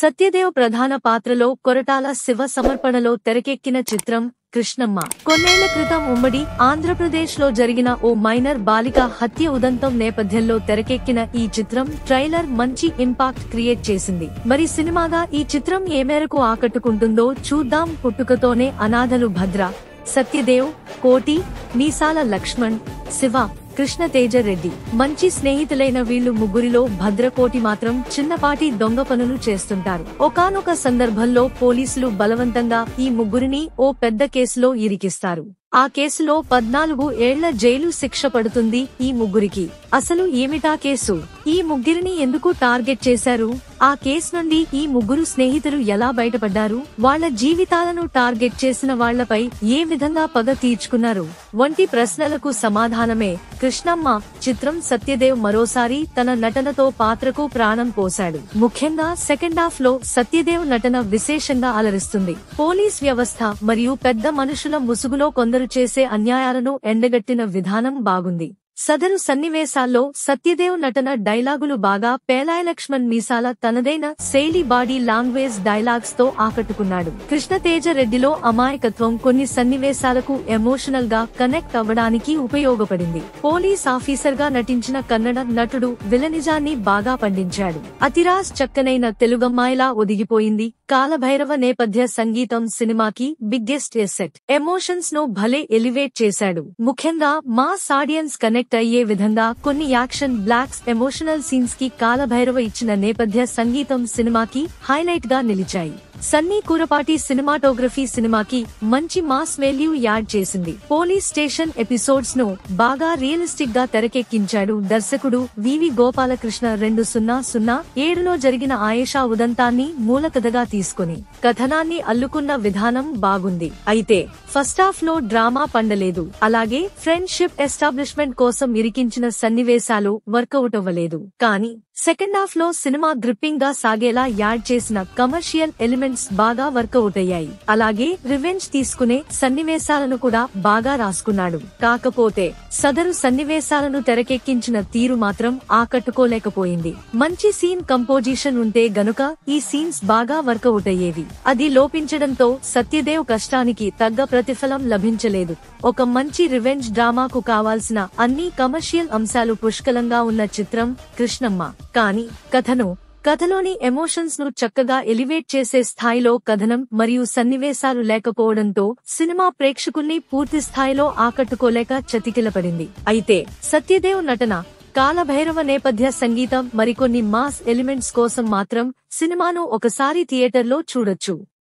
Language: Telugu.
సత్యదేవ్ ప్రధాన పాత్రలో కొరటాల శివ సమర్పణలో తెరకెక్కిన చిత్రం కృష్ణమ్మ కొన్నేళ్ల క్రితం ఉమ్మడి ఆంధ్రప్రదేశ్ లో జరిగిన ఓ మైనర్ బాలిక హత్య ఉదంతం నేపథ్యంలో తెరకెక్కిన ఈ చిత్రం ట్రైలర్ మంచి ఇంపాక్ట్ క్రియేట్ చేసింది మరి సినిమాగా ఈ చిత్రం ఏ మేరకు ఆకట్టుకుంటుందో చూద్దాం పుట్టుకతోనే అనాథలు భద్ర సత్యదేవ్ కోటి మీసాల లక్ష్మణ్ శివ కృష్ణతేజ రెడ్డి మంచి స్నేహితులైన వీళ్ళు ముగ్గురిలో భద్రకోటి మాత్రం చిన్నపాటి దొంగ పనులు చేస్తుంటారు ఒకానొక సందర్భంలో పోలీసులు బలవంతంగా ఈ ముగ్గురిని ఓ పెద్ద కేసులో ఇరికిస్తారు ఆ కేసులో పద్నాలుగు ఏళ్ల జైలు శిక్ష పడుతుంది ఈ ముగ్గురికి అసలు ఏమిటా కేసు ఈ ముగ్గురిని ఎందుకు టార్గెట్ చేశారు ఆ కేసు నుండి ఈ ముగ్గురు స్నేహితులు ఎలా బయటపడ్డారు వాళ్ళ జీవితాలను టార్గెట్ చేసిన వాళ్లపై ఏ విధంగా పగ తీర్చుకున్నారు వంటి ప్రశ్నలకు సమాధానమే కృష్ణమ్మ చిత్రం సత్యదేవ్ మరోసారి తన నటనతో పాత్రకు ప్రాణం పోశాడు ముఖ్యంగా సెకండ్ హాఫ్ లో సత్యదేవ్ నటన విశేషంగా అలరిస్తుంది పోలీస్ వ్యవస్థ మరియు పెద్ద మనుషుల ముసుగులో కొందరు చేసే అన్యాయాలను ఎండగట్టిన విధానం బాగుంది సదరు సన్నివేశాల్లో సత్యదేవ్ నటన డైలాగులు బాగా పేలాయ లక్ష్మణ్ మీసాల తనదైన శైలి బాడీ లాంగ్వేజ్ డైలాగ్స్ తో ఆకట్టుకున్నాడు కృష్ణతేజ రెడ్డిలో అమాయకత్వం కొన్ని సన్నివేశాలకు ఎమోషనల్ గా కనెక్ట్ అవ్వడానికి ఉపయోగపడింది పోలీస్ ఆఫీసర్ గా నటించిన కన్నడ నటుడు విలనిజాన్ని బాగా పండించాడు అతిరాజ్ చక్కనైన తెలుగమ్మాయిలా ఒదిగిపోయింది కాలభైరవ నేపథ్య సంగీతం సినిమాకి బిగ్గెస్ట్ ఎసెట్ ఎమోషన్స్ ను భలే ఎలివేట్ చేశాడు ముఖ్యంగా మాస్ ఆడియన్స్ కనెక్ట్ అయ్యే విధంగా కొన్ని యాక్షన్ బ్లాక్స్ ఎమోషనల్ సీన్స్ కి కాలభైరవ ఇచ్చిన నేపథ్య సంగీతం సినిమాకి హైలైట్ గా నిలిచాయి సన్నీ కూరపాటి సినిమాటోగ్రఫీ సినిమాకి మంచి మాస్ వాల్యూ యాడ్ చేసింది పోలీస్ స్టేషన్ ఎపిసోడ్స్ ను బాగా రియలిస్టిక్ గా తెరకెక్కించాడు దర్శకుడు వివి గోపాలకృష్ణ రెండు సున్నా సున్నా ఏడులో జరిగిన ఆయేషా ఉదంతాన్ని మూలకథగా తీసుకుని కథనాన్ని అల్లుకున్న విధానం బాగుంది అయితే ఫస్ట్ హాఫ్ లో డ్రామా పండలేదు అలాగే ఫ్రెండ్షిప్ ఎస్టాబ్లిష్మెంట్ కోసం ఇరికించిన సన్నివేశాలు వర్కౌట్ అవ్వలేదు కానీ సెకండ్ హాఫ్ లో సినిమా గ్రిప్పింగ్ గా సాగేలా యాడ్ చేసిన కమర్షియల్ ఎలిమెంట్స్ బాగా వర్కౌట్ అయ్యాయి అలాగే రివెంజ్ తీసుకునే సన్నివేశాలను కూడా బాగా రాసుకున్నాడు కాకపోతే సదరు సన్నివేశాలను తెరకెక్కించిన తీరు మాత్రం ఆకట్టుకోలేకపోయింది మంచి సీన్ కంపోజిషన్ ఉంటే గనుక ఈ సీన్స్ బాగా వర్కౌట్ అయ్యేవి అది లోపించడంతో సత్యదేవ్ కష్టానికి తగ్గ ప్రతిఫలం లభించలేదు ఒక మంచి రివెంజ్ డ్రామాకు కావాల్సిన అన్ని కమర్షియల్ అంశాలు పుష్కలంగా ఉన్న చిత్రం కృష్ణమ్మ కానీ కథను కథలోని ఎమోషన్స్ ను చక్కగా ఎలివేట్ చేసే స్థాయిలో కథనం మరియు సన్నివేశాలు లేకపోవడంతో సినిమా ప్రేక్షకుల్ని పూర్తి స్థాయిలో ఆకట్టుకోలేక చతికిలపడింది అయితే సత్యదేవ్ నటన కాలభైరవ నేపథ్య సంగీతం మరికొన్ని మాస్ ఎలిమెంట్స్ కోసం మాత్రం సినిమాను ఒకసారి థియేటర్లో చూడొచ్చు